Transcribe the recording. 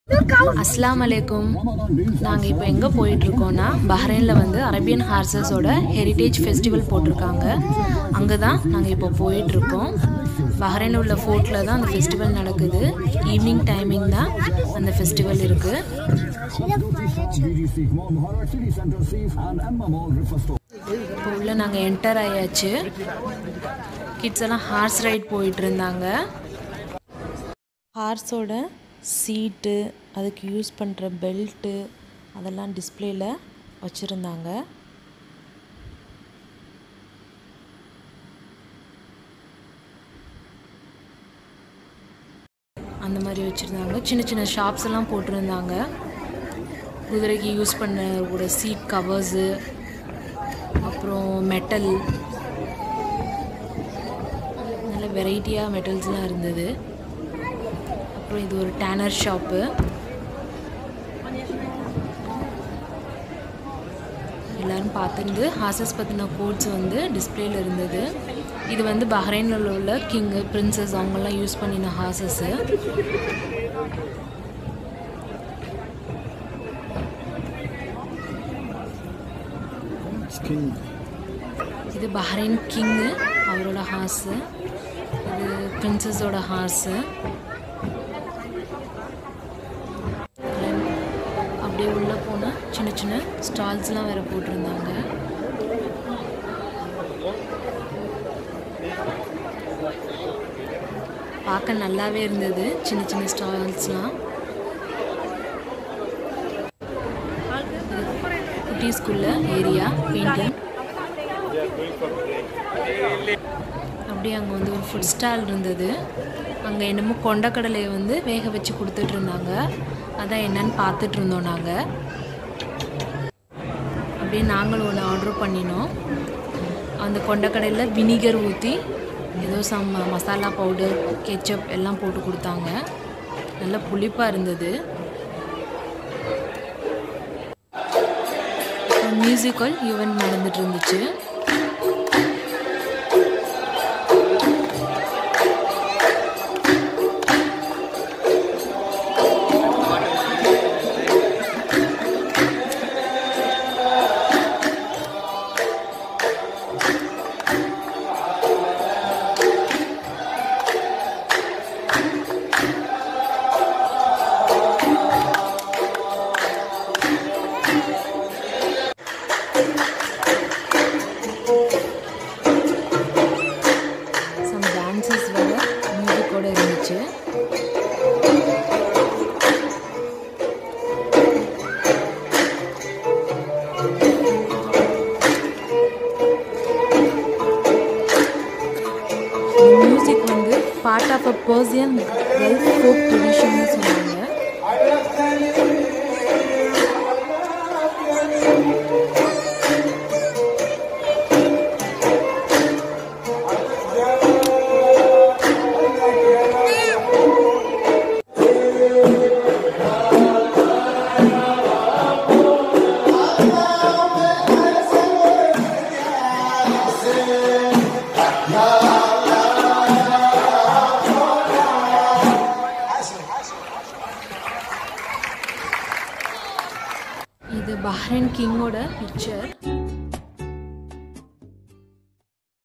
அஸ்லாம் அலைக்கும் நாங்கள் இப்போ எங்கே போயிட்டுருக்கோன்னா பஹ்ரைனில் வந்து அரேபியன் ஹார்சஸோட ஹெரிட்டேஜ் ஃபெஸ்டிவல் போட்டிருக்காங்க அங்கே தான் நாங்கள் இப்போ போயிட்டுருக்கோம் பஹ்ரைனில் உள்ள ஃபோர்ட்டில் தான் அந்த ஃபெஸ்டிவல் நடக்குது ஈவினிங் டைமிங் தான் அந்த ஃபெஸ்டிவல் இருக்குது இப்போ உள்ள நாங்கள் என்டர் ஆயாச்சு கிட்ஸ் எல்லாம் ஹார்ஸ் ரைட் போயிட்டு இருந்தாங்க ஹார்ஸோட சீட்டு அதுக்கு யூஸ் பண்ணுற பெல்ட்டு அதெல்லாம் டிஸ்பிளேல வச்சுருந்தாங்க அந்த மாதிரி வச்சுருந்தாங்க சின்ன சின்ன ஷாப்ஸ் எல்லாம் போட்டிருந்தாங்க குதிரைக்கு யூஸ் பண்ண கூட சீட் கவர்ஸு அப்புறம் மெட்டல் நல்ல வெரைட்டியாக மெட்டல்ஸ்லாம் இருந்தது அப்புறம் இது ஒரு டேனர் ஷாப்பு எல்லாரும் பார்த்துருந்து ஹாசஸ் பற்றின கோட்ஸ் வந்து டிஸ்பிளேல இருந்தது இது வந்து பஹ்ரைனில் உள்ள கிங்கு பிரின்சஸ் அவங்கெல்லாம் யூஸ் பண்ணின ஹாசஸ்ஸு இது பஹ்ரைன் கிங்கு அவரோட ஹார்ஸு இது பிரின்சஸோட ஹார்ஸு அப்படியே உள்ளே போனால் சின்ன சின்ன ஸ்டால்ஸ்லாம் வேறு போட்டிருந்தாங்க பார்க்க நல்லாவே இருந்தது சின்ன சின்ன ஸ்டால்ஸ்லாம் குட்டீஸ்குள்ள ஏரியா பெயிண்டிங் அப்படியே அங்கே வந்து ஒரு ஃபுட் ஸ்டால் இருந்தது அங்கே என்னமோ கொண்டக்கடலையை வந்து வேக வச்சு கொடுத்துட்டு இருந்தாங்க அதான் என்னன்னு பார்த்துட்டு இருந்தோம் நாங்கள் அப்படியே நாங்களும் ஒன்று ஆர்டர் பண்ணினோம் அந்த கொண்டக்கடையில் வினிகர் ஊற்றி ஏதோ சம் மசாலா பவுடர் கெச்சப் எல்லாம் போட்டு கொடுத்தாங்க நல்ல புளிப்பாக இருந்தது மியூசிக்கல் ஈவெண்ட் நடந்துட்டு இருந்துச்சு சம் டான்சஸ் வேறு மியூசிக்கோடு இருந்துச்சு மியூசிக் வந்து part of a Persian Gulf folk ட்ரெடிஷன்னு சொன்னாங்க இது பஹ்ரைன் கிங்கோட பிக்சர்